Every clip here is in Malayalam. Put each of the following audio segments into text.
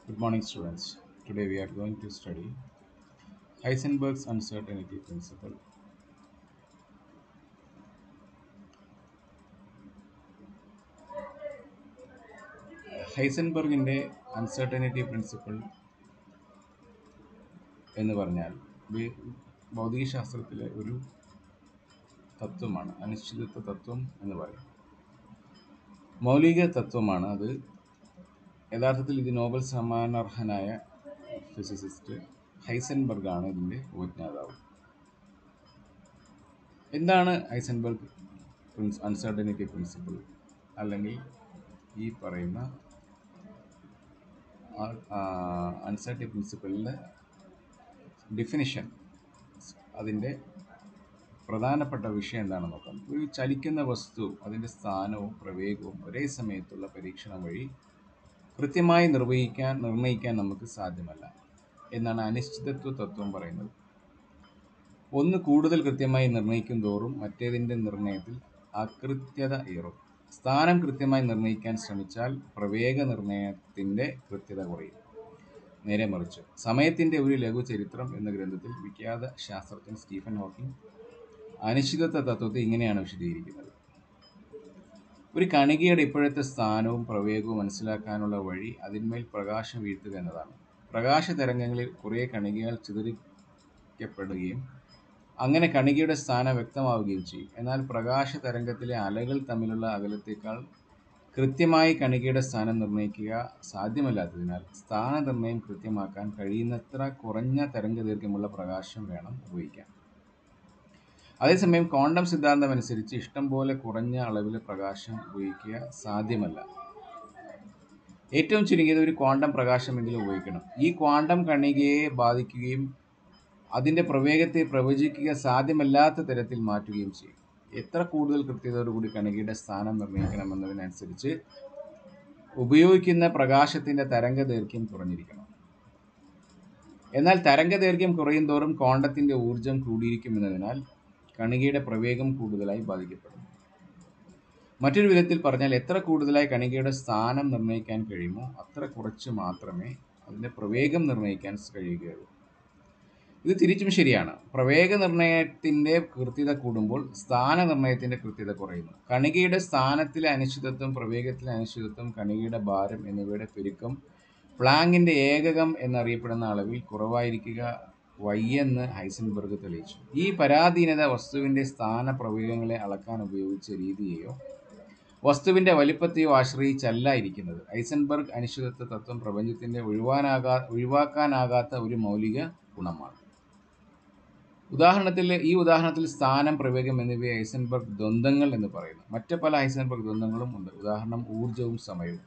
Good morning, students. Today we are going to study Heisenberg's uncertainty principle. ഹൈസൻബർഗിൻ്റെ അൺസർട്ടനിറ്റി പ്രിൻസിപ്പിൾ എന്ന് പറഞ്ഞാൽ വി- ഭൗതികശാസ്ത്രത്തിലെ ഒരു തത്വമാണ് അനിശ്ചിതത്വ തത്വം എന്ന് പറയും മൗലിക തത്വമാണ് അത് യഥാർത്ഥത്തിൽ ഇത് നോബൽ സമ്മാനാർഹനായ ഫിസിസിസ്റ്റ് ഹൈസൻബർഗ് ആണ് ഇതിൻ്റെ ഉപജ്ഞാതാവ് എന്താണ് ഹൈസൻബർഗ് പ്രിൻസ് അൺസർട്ടനിറ്റി പ്രിൻസിപ്പിൾ അല്ലെങ്കിൽ ഈ പറയുന്ന അൺസർട്ടി പ്രിൻസിപ്പിളിൻ്റെ ഡിഫിനിഷൻ അതിൻ്റെ പ്രധാനപ്പെട്ട വിഷയം എന്താണെന്ന് നോക്കാം ഒരു ചലിക്കുന്ന വസ്തു അതിൻ്റെ സ്ഥാനവും പ്രവേഗവും ഒരേ സമയത്തുള്ള പരീക്ഷണം വഴി കൃത്യമായി നിർവഹിക്കാൻ നിർണ്ണയിക്കാൻ നമുക്ക് സാധ്യമല്ല എന്നാണ് അനിശ്ചിതത്വ തത്വം പറയുന്നത് ഒന്ന് കൂടുതൽ കൃത്യമായി നിർണ്ണയിക്കും തോറും മറ്റേതിൻ്റെ നിർണ്ണയത്തിൽ അകൃത്യത ഏറും സ്ഥാനം കൃത്യമായി നിർണ്ണയിക്കാൻ ശ്രമിച്ചാൽ പ്രവേഗ നിർണ്ണയത്തിൻ്റെ കൃത്യത കുറയും നേരെ മറിച്ച് സമയത്തിൻ്റെ ഒരു ലഘു ചരിത്രം എന്ന ഗ്രന്ഥത്തിൽ വിഖ്യാത ശാസ്ത്രജ്ഞൻ സ്റ്റീഫൻ ഹോക്കിംഗ് അനിശ്ചിതത്വ തത്വത്തെ ഇങ്ങനെയാണ് വിശദീകരിക്കുന്നത് ഒരു കണികയുടെ ഇപ്പോഴത്തെ സ്ഥാനവും പ്രവേഗവും മനസ്സിലാക്കാനുള്ള വഴി അതിന്മേൽ പ്രകാശം വീഴ്ത്തുക എന്നതാണ് പ്രകാശ തരംഗങ്ങളിൽ കുറേ കണികകൾ ചിതറിക്കപ്പെടുകയും അങ്ങനെ കണികയുടെ സ്ഥാനം വ്യക്തമാവുകയും ചെയ്യും എന്നാൽ പ്രകാശ തരംഗത്തിലെ അലകൾ തമ്മിലുള്ള അകലത്തേക്കാൾ കൃത്യമായി കണികയുടെ സ്ഥാനം നിർണ്ണയിക്കുക സാധ്യമല്ലാത്തതിനാൽ സ്ഥാനനിർണ്ണയം കൃത്യമാക്കാൻ കഴിയുന്നത്ര കുറഞ്ഞ തരംഗദൈർഘ്യമുള്ള പ്രകാശം വേണം ഉപയോഗിക്കാൻ അതേസമയം ക്വാണ്ടം സിദ്ധാന്തം അനുസരിച്ച് ഇഷ്ടം പോലെ കുറഞ്ഞ അളവിലെ പ്രകാശം ഉപയോഗിക്കുക സാധ്യമല്ല ഏറ്റവും ചുരുങ്ങിയത് ഒരു ക്വാണ്ടം പ്രകാശമെങ്കിലും ഉപയോഗിക്കണം ഈ ക്വാണ്ടം കണികയെ ബാധിക്കുകയും അതിൻ്റെ പ്രവേഗത്തെ പ്രവചിക്കുക സാധ്യമല്ലാത്ത തരത്തിൽ മാറ്റുകയും ചെയ്യും എത്ര കൂടുതൽ കൃത്യതയോടുകൂടി കണികയുടെ സ്ഥാനം നിർണ്ണയിക്കണമെന്നതിനനുസരിച്ച് ഉപയോഗിക്കുന്ന പ്രകാശത്തിൻ്റെ തരംഗദൈർഘ്യം കുറഞ്ഞിരിക്കണം എന്നാൽ തരംഗദൈർഘ്യം കുറയും തോറും ക്വാണ്ടത്തിൻ്റെ ഊർജം കൂടിയിരിക്കുമെന്നതിനാൽ കണികയുടെ പ്രവേഗം കൂടുതലായി ബാധിക്കപ്പെടും മറ്റൊരു വിധത്തിൽ പറഞ്ഞാൽ എത്ര കൂടുതലായി കണികയുടെ സ്ഥാനം നിർണ്ണയിക്കാൻ കഴിയുമോ അത്ര കുറച്ച് മാത്രമേ അതിൻ്റെ പ്രവേഗം നിർണ്ണയിക്കാൻ കഴിയുകയുള്ളൂ ഇത് തിരിച്ചും ശരിയാണ് പ്രവേഗ നിർണയത്തിൻ്റെ കൃത്യത കൂടുമ്പോൾ സ്ഥാന നിർണയത്തിൻ്റെ കൃത്യത കുറയുന്നു കണികയുടെ സ്ഥാനത്തിലെ അനിശ്ചിതത്വം പ്രവേഗത്തിലെ അനിശ്ചിതത്വം കണികയുടെ ഭാരം എന്നിവയുടെ പെരുക്കം പ്ലാങ്കിൻ്റെ ഏകകം എന്നറിയപ്പെടുന്ന അളവിൽ കുറവായിരിക്കുക വയ്യെന്ന് ഹൈസൻബർഗ് തെളിയിച്ചു ഈ പരാധീനത വസ്തുവിൻ്റെ സ്ഥാന പ്രവേഗങ്ങളെ അളക്കാൻ ഉപയോഗിച്ച രീതിയെയോ വസ്തുവിൻ്റെ വലിപ്പത്തെയോ ആശ്രയിച്ചല്ല ഇരിക്കുന്നത് ഹൈസൻബർഗ് അനിശ്ചിതത്വ തത്വം പ്രപഞ്ചത്തിൻ്റെ ഒഴിവാനാകാ ഒഴിവാക്കാനാകാത്ത ഒരു മൗലിക ഗുണമാണ് ഉദാഹരണത്തിൽ ഈ ഉദാഹരണത്തിൽ സ്ഥാനം പ്രവേഗം എന്നിവയെ ഹൈസൻബർഗ് ദ്വന്ദ്ങ്ങൾ എന്ന് പറയുന്നു മറ്റ് പല ഹൈസൻബർഗ് ദ്വന്ദ്ങ്ങളും ഉണ്ട് ഉദാഹരണം ഊർജവും സമയവും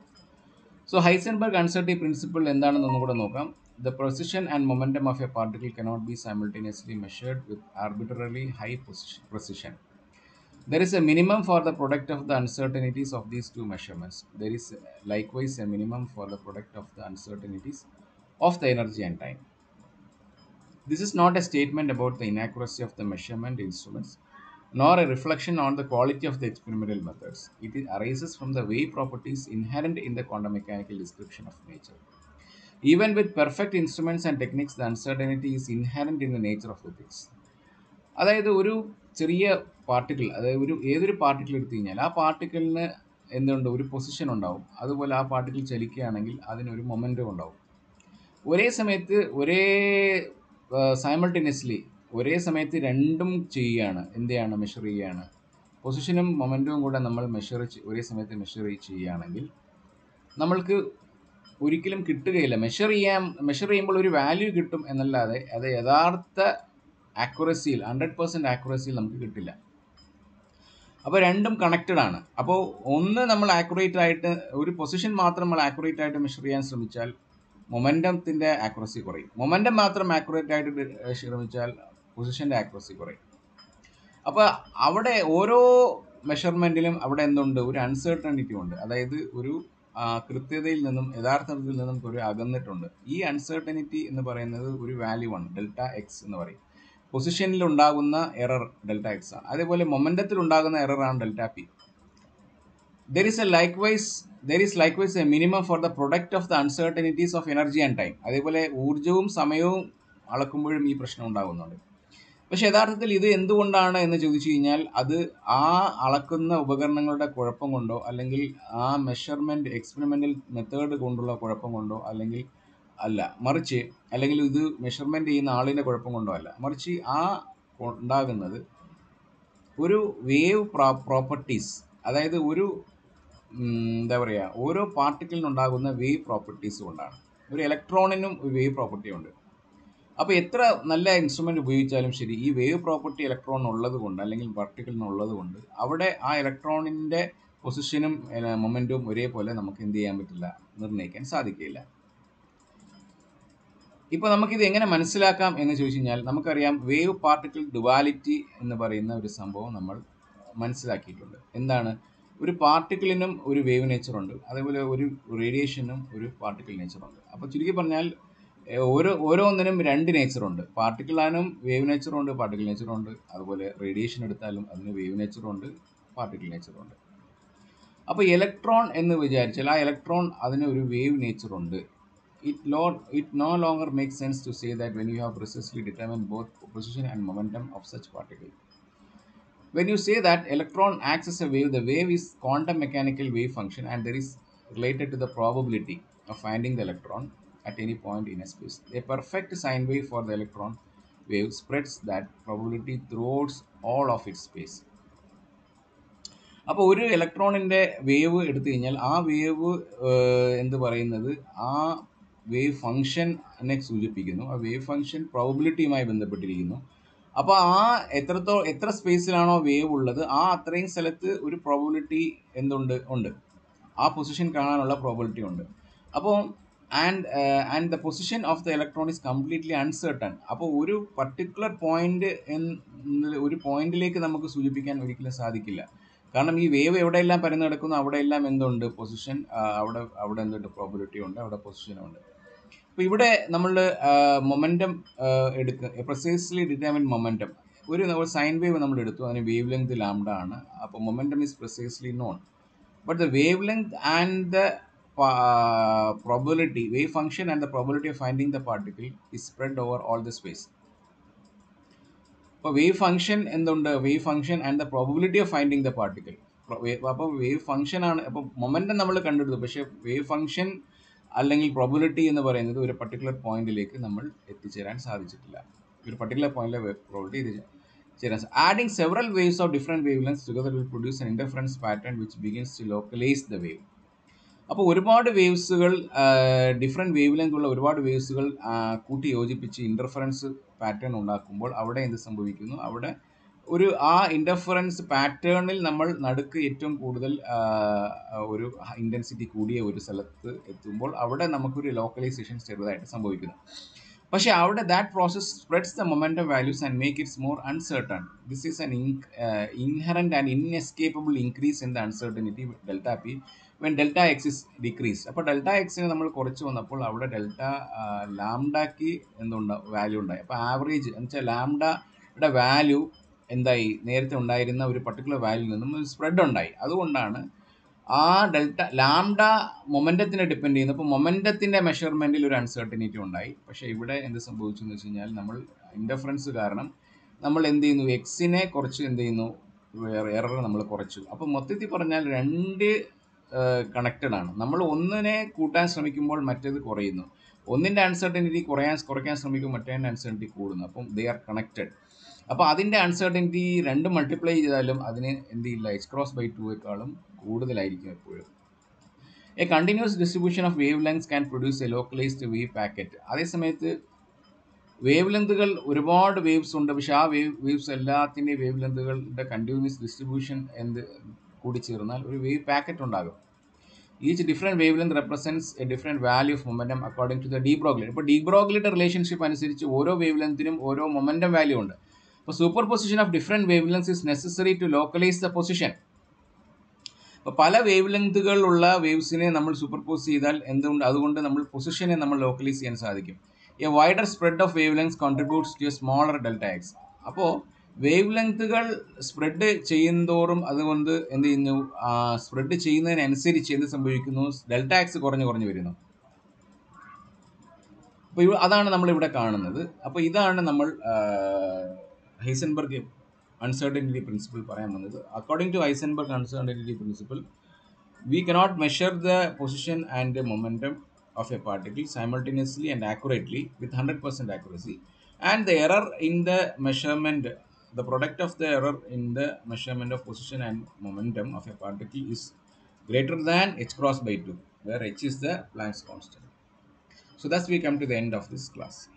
സോ ഹൈസൻബർഗ് അൺസർട്ടി പ്രിൻസിപ്പിൾ എന്താണെന്ന് ഒന്നുകൂടെ നോക്കാം the precision and momentum of a particle cannot be simultaneously measured with arbitrary high precision There is a minimum for the product of the uncertainties of these two measurements. There is likewise a minimum for the product of the uncertainties of the energy and time. This is not a statement about the inaccuracy of the measurement instruments, nor a reflection on the quality of the experimental methods. It is- arises from the wave properties inherent in the quantum mechanical description of nature. Even with perfect instruments and techniques, the uncertainty is inherent in the nature of the things. അതായത് ഒരു ചെറിയ പാർട്ടിക്കിൾ അതായത് ഒരു ഏതൊരു പാർട്ടിക്കിൾ എടുത്തു കഴിഞ്ഞാൽ ആ പാർട്ടിക്കിളിന് എന്തുണ്ട് ഒരു പൊസിഷൻ ഉണ്ടാവും അതുപോലെ ആ പാർട്ടിക്കിൾ ചലിക്കുകയാണെങ്കിൽ അതിനൊരു മൊമെൻറ്റം ഉണ്ടാവും ഒരേ സമയത്ത് ഒരേ സൈമൾട്ടേനിയസ്ലി ഒരേ സമയത്ത് രണ്ടും ചെയ്യുകയാണ് എന്തെയാണ് മെഷർ ചെയ്യുകയാണ് പൊസിഷനും മൊമെൻറ്റവും കൂടെ നമ്മൾ മെഷർ ഒരേ സമയത്ത് മെഷർ ചെയ്യുകയാണെങ്കിൽ നമ്മൾക്ക് ഒരിക്കലും കിട്ടുകയില്ല മെഷർ ചെയ്യാൻ മെഷർ ചെയ്യുമ്പോൾ ഒരു വാല്യൂ കിട്ടും എന്നല്ലാതെ അത് യഥാർത്ഥ ആക്യുറസിയിൽ ഹൺഡ്രഡ് പെർസെൻറ്റ് ആക്യുറസിയിൽ നമുക്ക് കിട്ടില്ല അപ്പോൾ രണ്ടും കണക്റ്റഡ് ആണ് അപ്പോൾ ഒന്ന് നമ്മൾ ആക്യുറേറ്റ് ആയിട്ട് ഒരു പൊസിഷൻ മാത്രം നമ്മൾ ആക്യുറേറ്റ് ആയിട്ട് മെഷർ ചെയ്യാൻ ശ്രമിച്ചാൽ മൊമെൻറ്റത്തിൻ്റെ ആക്യുറസി കുറയും മൊമെൻറ്റം മാത്രം ആക്യുറേറ്റ് ആയിട്ട് ഡി- ശ്രമിച്ചാൽ പൊസിഷൻ്റെ ആക്യുറസി കുറയും അപ്പോൾ അവിടെ ഓരോ മെഷർമെൻറ്റിലും അവിടെ എന്തുണ്ട് ഒരു അൺസർട്ടണിറ്റി ഉണ്ട് അതായത് ഒരു ആ, കൃത്യതയിൽ നിന്നും യഥാർത്ഥത്തിൽ നിന്നും ഒരു അകന്നിട്ടുണ്ട് ഈ അൺസർട്ടനിറ്റി എന്ന് പറയുന്നത് ഒരു വാല്യൂ ആണ് ഡെൽറ്റ എക്സ് എന്ന് പറയും പൊസിഷനിൽ ഉണ്ടാകുന്ന എറർ ഡെൽറ്റ എക്സ് ആണ് അതേപോലെ മൊമെൻറ്റത്തിൽ ഉണ്ടാകുന്ന എറർ ആണ് delta P there is a like wise there is likewise a minimum for the product of the uncertainties of energy and time അതേപോലെ ഊർജ്ജവും സമയവും അളക്കുമ്പോഴും ഈ പ്രശ്നം ഉണ്ടാകുന്നുണ്ട് പക്ഷെ യഥാർത്ഥത്തിൽ ഇത് എന്തുകൊണ്ടാണ് എന്ന് ചോദിച്ചു കഴിഞ്ഞാൽ അത് ആ അളക്കുന്ന ഉപകരണങ്ങളുടെ കുഴപ്പം കൊണ്ടോ അല്ലെങ്കിൽ ആ മെഷർമെൻറ്റ് എക്സ്പെരിമെൻ്റൽ മെത്തേഡ് കൊണ്ടുള്ള കുഴപ്പം കൊണ്ടോ അല്ലെങ്കിൽ അല്ല മറിച്ച് അല്ലെങ്കിൽ ഇത് മെഷർമെൻറ്റ് ചെയ്യുന്ന ആളിൻ്റെ കുഴപ്പം കൊണ്ടോ അല്ല മറിച്ച് ആ ഉണ്ടാകുന്നത് ഒരു വേവ് പ്രോപ്പർട്ടീസ് അതായത് ഒരു എന്താ പറയുക ഓരോ പാർട്ടിക്കിളിനുണ്ടാകുന്ന വേവ് പ്രോപ്പർട്ടീസ് കൊണ്ടാണ് ഒരു ഇലക്ട്രോണിനും വേവ് പ്രോപ്പർട്ടി ഉണ്ട് അപ്പോൾ എത്ര നല്ല ഇൻസ്ട്രുമെൻ്റ് ഉപയോഗിച്ചാലും ശരി ഈ വേവ് പ്രോപ്പർട്ടി ഇലക്ട്രോൺ ഉള്ളത് കൊണ്ട് അല്ലെങ്കിൽ പാർട്ടിക്കിളിന് ഉള്ളത് കൊണ്ട് അവിടെ ആ ഇലക്ട്രോണിൻ്റെ പൊസിഷനും മൊമെൻറ്റും ഒരേപോലെ നമുക്ക് എന്ത് ചെയ്യാൻ പറ്റില്ല നിർണ്ണയിക്കാൻ സാധിക്കില്ല ഇപ്പോൾ നമുക്കിത് എങ്ങനെ മനസ്സിലാക്കാം എന്ന് ചോദിച്ചു കഴിഞ്ഞാൽ നമുക്കറിയാം വേവ് പാർട്ടിക്കിൾ ഡുവാലിറ്റി എന്ന് പറയുന്ന ഒരു സംഭവം നമ്മൾ മനസ്സിലാക്കിയിട്ടുണ്ട് എന്താണ് ഒരു പാർട്ടിക്കിളിനും ഒരു വേവ് നേച്ചറുണ്ട് അതേപോലെ ഒരു റേഡിയേഷനും ഒരു പാർട്ടിക്കിൾ നേച്ചറുണ്ട് അപ്പോൾ ചുരുക്കി പറഞ്ഞാൽ ഓരോ ഓരോന്നിനും രണ്ട് നേച്ചറുണ്ട് പാർട്ടിക്കിളാനും വേവ് നേച്ചറുണ്ട് പാർട്ടിക്കിൾ നേച്ചറുണ്ട് അതുപോലെ റേഡിയേഷൻ എടുത്താലും അതിന് വേവ് നേച്ചറുണ്ട് പാർട്ടിക്കിൾ നേച്ചറുണ്ട് അപ്പോൾ ഇലക്ട്രോൺ എന്ന് വിചാരിച്ചാൽ ആ ഇലക്ട്രോൺ അതിന് ഒരു വേവ് നേച്ചറുണ്ട് it low it no longer make sense to say that when you have precisely determine both position and momentum of such particle when you say that electron acts as a wave the wave is quantum mechanical wave function and there is related to the probability of finding the electron at any point in a space a perfect sine wave for the electron wave spreads that probability throughout all of its space അപ്പോൾ ഒരു ഇലക്ട്രോണിൻ്റെ വേവ് എടുത്തു കഴിഞ്ഞാൽ ആ വേവ് എന്ത് പറയുന്നത് ആ വേവ് ഫങ്ഷനെ സൂചിപ്പിക്കുന്നു ആ വേവ് ഫങ്ഷൻ പ്രോബിലിറ്റിയുമായി ബന്ധപ്പെട്ടിരിക്കുന്നു അപ്പോൾ ആ എത്രത്തോ എത്ര സ്പേസിലാണോ വേവ് ഉള്ളത് ആ അത്രയും സ്ഥലത്ത് ഒരു പ്രോബിലിറ്റി എന്തുണ്ട് ഉണ്ട് ആ പൊസിഷൻ കാണാനുള്ള പ്രോബിലിറ്റി ഉണ്ട് അപ്പോൾ and and the position of the electron is completely uncertain അപ്പോൾ ഒരു പർട്ടിക്കുലർ പോയിന്റ് ഒരു പോയിന്റിലേക്ക് നമുക്ക് സൂചിപ്പിക്കാൻ ഒരിക്കലും സാധിക്കില്ല കാരണം ഈ വേവ് എവിടെയെല്ലാം പരന്നു കിടക്കുന്നു അവിടെയെല്ലാം എന്തുണ്ട് പൊസിഷൻ അവിടെ അവിടെ എന്തുണ്ട് പ്രോബിലിറ്റി ഉണ്ട് അവിടെ പൊസിഷനും ഉണ്ട് അപ്പോൾ ഇവിടെ നമ്മൾ മൊമെൻറ്റം എടുക്കുക പ്രിസൈസ്ലി ഡിറ്റർമിൻ മൊമെൻറ്റം ഒരു സൈൻ വേവ് നമ്മൾ എടുത്തു അതിന് വേവ് ലെങ്ത് ലാംഡ ആണ് അപ്പോൾ momentum is precisely known but the wavelength and the probability wave function and the probability of finding the particle is spread over all the space അപ്പോൾ വേവ് ഫംഗ്ഷൻ എന്തുണ്ട് wave function and the probability of finding the particle അപ്പോൾ വേവ് ഫംഗ്ഷൻ ആണ് അപ്പോൾ മൊമെൻറ്റം നമ്മൾ കണ്ടെടുത്തു പക്ഷേ വേവ് ഫംഗ്ഷൻ അല്ലെങ്കിൽ പ്രോബിലിറ്റി എന്ന് പറയുന്നത് ഒരു പർട്ടിക്കുലർ പോയിന്റിലേക്ക് നമ്മൾ എത്തിച്ചേരാൻ സാധിച്ചിട്ടില്ല ഒരു പർട്ടിക്കുലർ പോയിന്റിലെ പ്രോബിലിറ്റി എത്തിച്ചേരാൻ adding several waves of different wave lengths together will produce an interference pattern which begins to localise the wave അപ്പോൾ ഒരുപാട് വേവ്സുകൾ ഡിഫറെൻറ്റ് വേവ് ലെങ്ത് ഉള്ള ഒരുപാട് വേവ്സുകൾ കൂട്ടി യോജിപ്പിച്ച് ഇൻ്റർഫറൻസ് പാറ്റേൺ ഉണ്ടാക്കുമ്പോൾ അവിടെ എന്ത് സംഭവിക്കുന്നു അവിടെ ഒരു ആ ഇൻ്റർഫറൻസ് പാറ്റേണിൽ നമ്മൾ നടുക്ക് ഏറ്റവും കൂടുതൽ ഒരു ഇൻറ്റൻസിറ്റി കൂടിയ ഒരു സ്ഥലത്ത് എത്തുമ്പോൾ അവിടെ നമുക്കൊരു ലോക്കലൈസേഷൻ ചെറുതായിട്ട് സംഭവിക്കുന്നു പക്ഷേ അവിടെ that process spreads the momentum values and make its more uncertain this is an inherent and inescapable increase in the uncertainty delta P when delta X is decrease അപ്പോൾ ഡെൽറ്റ എക്സിനെ നമ്മൾ കുറച്ച് വന്നപ്പോൾ അവിടെ ഡെൽറ്റ ലാംഡയ്ക്ക് എന്തുണ്ട് വാല്യൂ ഉണ്ടായി അപ്പോൾ ആവറേജ് എന്ന് വെച്ചാൽ ലാംഡയുടെ വാല്യൂ എന്തായി നേരത്തെ ഉണ്ടായിരുന്ന ഒരു പർട്ടിക്കുലർ വാല്യൂ നിന്നും ഒരു സ്പ്രെഡ് ഉണ്ടായി അതുകൊണ്ടാണ് ആ ഡെൽറ്റ ലാംഡ മൊമെൻറ്റത്തിനെ ഡിപ്പെൻഡ് ചെയ്യുന്നു അപ്പോൾ മൊമെൻറ്റത്തിൻ്റെ മെഷർമെൻറ്റിൽ ഒരു അൺസർട്ടനിറ്റി ഉണ്ടായി പക്ഷേ ഇവിടെ എന്ത് സംഭവിച്ചു എന്ന് വെച്ച് കഴിഞ്ഞാൽ നമ്മൾ ഇൻ്റർഫറൻസ് കാരണം നമ്മൾ എന്ത് ചെയ്യുന്നു എക്സിനെ കുറച്ച് എന്ത് ചെയ്യുന്നു എറർ നമ്മൾ കുറച്ചു അപ്പോൾ മൊത്തത്തിൽ പറഞ്ഞാൽ രണ്ട് കണക്റ്റഡ് ആണ് നമ്മൾ ഒന്നിനെ കൂട്ടാൻ ശ്രമിക്കുമ്പോൾ മറ്റേത് കുറയുന്നു ഒന്നിൻ്റെ അൺസർട്ടനിറ്റി കുറയാൻ കുറയ്ക്കാൻ ശ്രമിക്കും മറ്റേതിൻ്റെ അൺസർട്ടനിറ്റി കൂടുന്നു അപ്പം ദേ ആർ കണക്റ്റഡ് അപ്പോൾ അതിൻ്റെ അൺസർട്ടനിറ്റി രണ്ട് മൾട്ടിപ്ലൈ ചെയ്താലും അതിന് എന്ത് ചെയ്യില്ല എച്ച് ക്രോസ് ബൈ ടുവേക്കാളും കൂടുതലായിരിക്കും എപ്പോഴും a continuous distribution of wave lengths can produce a localised wave packet അതേസമയത്ത് വേവ് ലെങ്തുകൾ ഒരുപാട് വേവ്സ് ഉണ്ട് പക്ഷേ ആ വേവ് വേവ്സ് എല്ലാത്തിൻ്റെയും വേവ് ലെങ്തുകളുടെ കണ്ടിന്യൂസ് ഡിസ്ട്രിബ്യൂഷൻ എന്ത് കൂടി ചേർന്നാൽ ഒരു വേവ് പാക്കറ്റ് ഉണ്ടാകും each different wave length represents a different value of momentum according to the de Broglie ഇപ്പോൾ ഡീ ബ്രോഗ്ലിറ്റ് റിലേഷൻഷിപ്പ് അനുസരിച്ച് ഓരോ വേവ് ലെങ്ത്തിനും ഓരോ മൊമെൻറ്റം വാല്യൂ ഉണ്ട് അപ്പോൾ superposition of different wave lengths is necessary to localise the position അപ്പോൾ പല വേവ് ലെങ്തുകളുള്ള വേവ്സിനെ നമ്മൾ സൂപ്പർപോസ് ചെയ്താൽ എന്തുകൊണ്ട് അതുകൊണ്ട് നമ്മൾ പൊസിഷനെ നമ്മൾ ലോക്കലൈസ് ചെയ്യാൻ സാധിക്കും a wider spread of wave lengths contributes to a smaller delta X അപ്പോൾ വേവ് ലെങ്തുകൾ സ്പ്രെഡ് ചെയ്യുന്തോറും അതുകൊണ്ട് എന്ത് ചെയ്യുന്നു സ്പ്രെഡ് ചെയ്യുന്നതിനനുസരിച്ച് എന്ത് സംഭവിക്കുന്നു ഡെൽറ്റ ആക്സ് കുറഞ്ഞു കുറഞ്ഞു വരുന്നു അപ്പോൾ ഇവ അതാണ് നമ്മളിവിടെ കാണുന്നത് അപ്പോൾ ഇതാണ് നമ്മൾ ഹൈസൻബർഗ് അൺസർട്ടനിറ്റി പ്രിൻസിപ്പിൾ പറയാൻ വന്നത് according to Heisenberg uncertainty principle we cannot measure the position and the momentum of a particle simultaneously and accurately with 100% accuracy and the error in the measurement the product of the error in the measurement of position and momentum of a particle is greater than h cross by 2 where h is the Planck's constant so thus we come to the end of this class